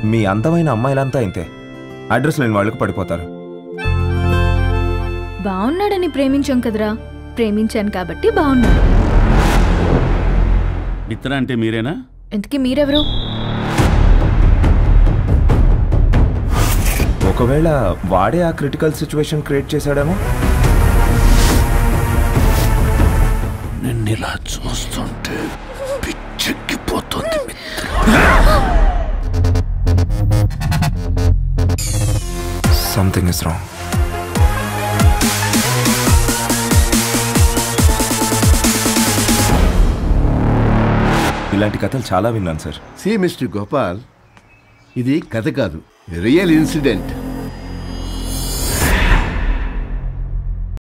మీ అందమైన అమ్మాయిలంతా ఇంతే అడ్రస్ లేని వాళ్ళకి పడిపోతారు బాగున్నాడని ప్రేమించాం కదరా ప్రేమించాను కాబట్టి బాగున్నాడు మిత్ర అంటే మీరేనా ఇంతకీ మీరెవరు ఒకవేళ వాడే ఆ క్రిటికల్ సిచ్యువేషన్ క్రియేట్ చేశాడేమో నిన్నిలా చూస్తుంటే పిచ్చెక్కిపోతుంది సంథింగ్ ఇస్ రాంగ్ ఇలాంటి కథలు చాలా విన్నాను సార్ సి మిస్టర్ గోపాల్ ఇది కథ కాదు రియల్ ఇన్సిడెంట్